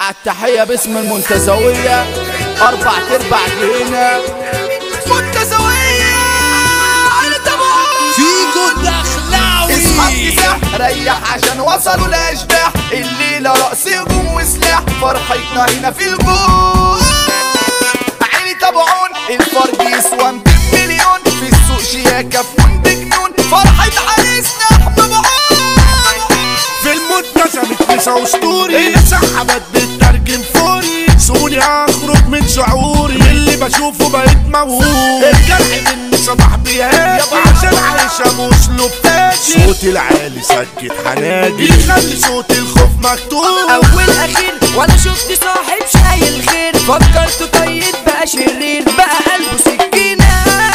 مع التحية باسم المنتزوية أربع تربع جهينة منتزوية على طبعا فيجو اصحاب الدخلاوي كساح ريح عشان وصلوا لاشباح الليلة رقص هجوم وسلاح فرحتنا هنا في الجول عيني تبعون الفرد يسوى 200 مليون في السوق شياكة فنون بجنون فرحة عريسنا احمد في المنتزه متنسى اسطوري هنا سحبت بتترجم فوري سوني اخرج من شعوري اللي بشوفه بقيت موهوب الجرح مني صباح بيهاجي عشان عايشة مسلوب تاجي صوتي العالي سكت حناجي يخلي صوت الخوف مكتوب اول اخير ولا شفت صاحب شايل خير فكرته طيب بقى شرير بقى قلبه سكينة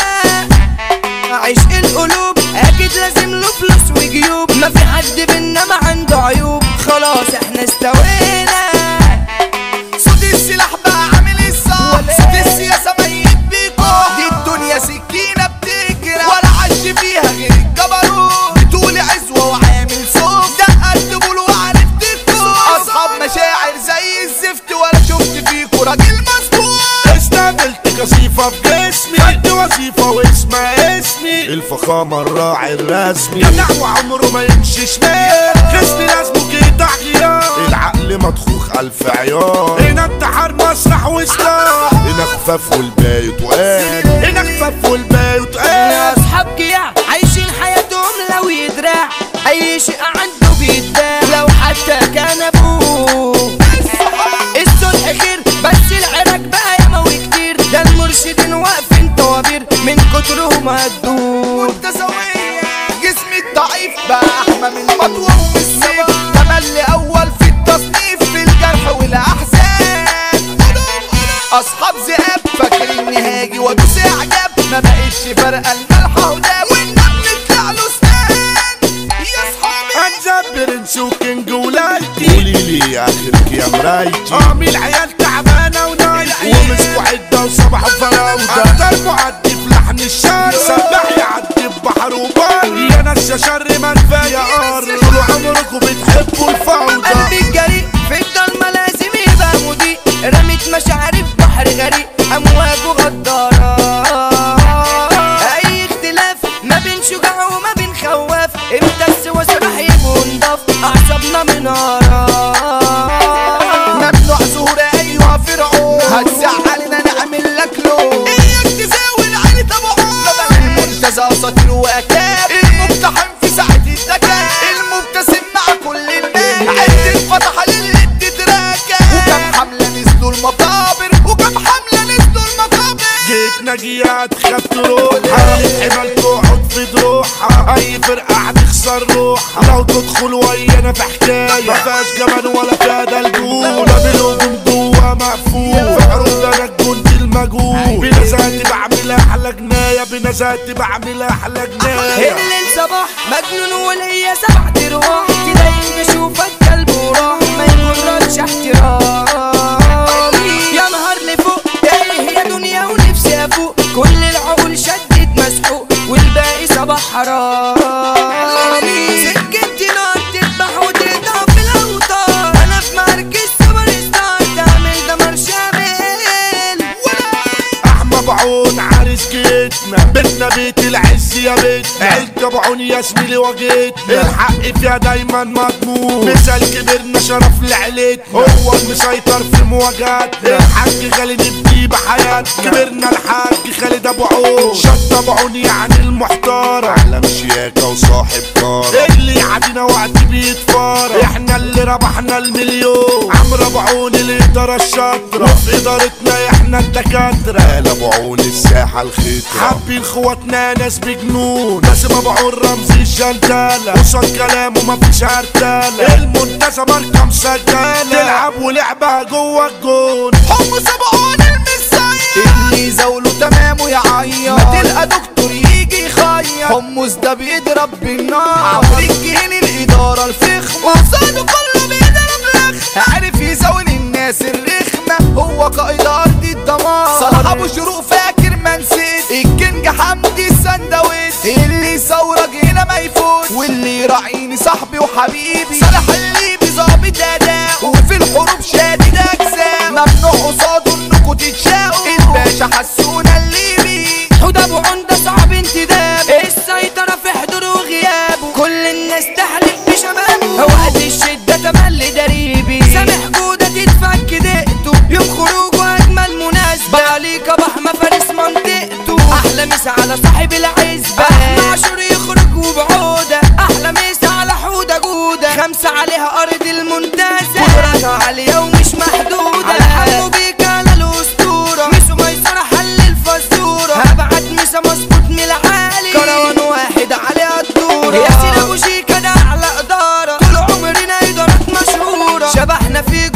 عشق القلوب اكيد لازم له فلوس وجيوب ما في حد بينا ما عنده عيوب خلاص احنا استوينا صوت السلاح بقى عامل الصح صوت السياسة ميت بيكو دي الدنيا سكينة بتجرى ولا عش فيها غير الجبروت بتقولي عزوة وعامل صوت دقت بقول وعرفت الكون أصحاب مشاعر زي الزفت ولا شفت فيكو راجل مظبوط استقبلت كثيفة في جسمي خدت وظيفة واسمها اسمي الفخامة الراعي الرسمي جدع وعمره ما يمشي شمال خصمي لازمه كده غيار العقل مطخوخ ألف عيار هنا انتحار مسرح وسلاح هنا خفاف والباقي تقال هنا خفاف والباقي يا تقال اصحاب جياع عايشين حياتهم لو يدراع اي شيء عنده بيتباع لو حتى كان ابوه الصلح خير بس العراك بقى يموي كتير ده المرشدين واقفين طوابير من كترهم هتدور متساوية جسمي الضعيف بقى أحمى من مطوة والسيف تملي أول في التصنيف في الجرح والأحزان أصحاب ذئاب فاكريني هاجي وأدوس إعجاب ما بقتش فارقة الملح وداب والنمل طلع له سنان يا أصحابي هنزبر نسوكن جولايتي قولي لي اخرك يا مرايتي قامي العيال تعبانه ونايتي ومسكوا عده وصبحوا فراوده اكتر معدي في لحن الشر سبح يعدي ببحر وبر يا ناس يا شر ما كفايه ار طول عمركم بتحبوا الفوضى قلبي الجريء في الضلمة لازم يبقى مضيء رميت مشاعري في بحر غريق أمواجه غدارة أي اختلاف ما بين شجاع وما بين خواف امتى السوا سبح يبقوا نضاف أعصابنا منارة ممنوع ظهور أيها فرعون هتزعلنا نعمل لك لون إياك تزاول العين طبعون المنتزه أساطير وأكاب المقتحم في ساعة الدكان المبتسم مع كل الناس عد الفتح للي تدراكا وكم حملة نزلوا المقابر وكم حملة نزلوا المقابر جيت نجيات خدت روحها حمل تقعد في دروحها اي فرقة هتخسر روحها لو تدخل ويانا في حكاية ما فيهاش جبل ولا فيها دلدول لا بالهجوم جوا مقفول في عروض انا الجند المجهول بنزاتي بعمل احلى جناية بنزاتي بعمل احلى جناية الليل صباح مجنون وليا سبع ترواح تلاقيني بشوفك قلب وراح ما يمركش احترامي يا نهار لفوق ايه يا دنيا ونفسي افوق كل العقول شدت مسحوق والباقي صباح حرامي سكتي نار تذبح وتقطع في الاوتار انا في مركز سوبر ستار تعمل دمار شامل احمى بعون عريس جيتنا بيتنا بيت العز يا بيتنا عيلة بعون يا زميلي واجهتنا الحق فيها دايما مضمون مثال كبرنا شرف لعيلتنا هو المسيطر في مواجهاتنا الحاج خالد نبدي بحياتنا كبرنا الحاج خالد ابو عون شط ابو عون يعني المحترم علم شياكة وصاحب كارم اللي يعدينا وقت بيتفارق احنا اللي ربحنا المليون عمرو ابو عون الاداره الشاطره وفي ادارتنا احنا الدكاتره قال ابو عون الساحه الخطره حابين اخواتنا ناس بجنون باسم ابو عون رمزي الجنداله قصاد كلامه مفيش هرتاله المنتزه ماركه مسجله تلعب ولعبها جوه الجون حب سبعون المسايا اللي يزاوله تمامه يعيط ما تلقى دكتور يجي يخيط حمص ده بيضرب بالنار عمرو الجهني الإدارة الفخمة وصاده كله بيضرب لخ عارف يزاول الناس الرخمة هو قائد أرض الدمار صلاح أبو شروق فاكر ما نسيت الكينج حمدي السندوتش اللي يصورك هنا ما يفوت واللي يراعيني صاحبي وحبيبي صالح الليبي ظابط أداء وفي الحروب شادد ارض المنتزه قدراتها عاليه ومش محدوده على حمو بيك على الاسطوره مش ميسره حل الفزوره هبعت مسا مظبوط من العالي كروان واحد عليها الدوره ياسين ابو شيكه ده اعلى اداره طول عمرنا ادارات مشهوره شبحنا في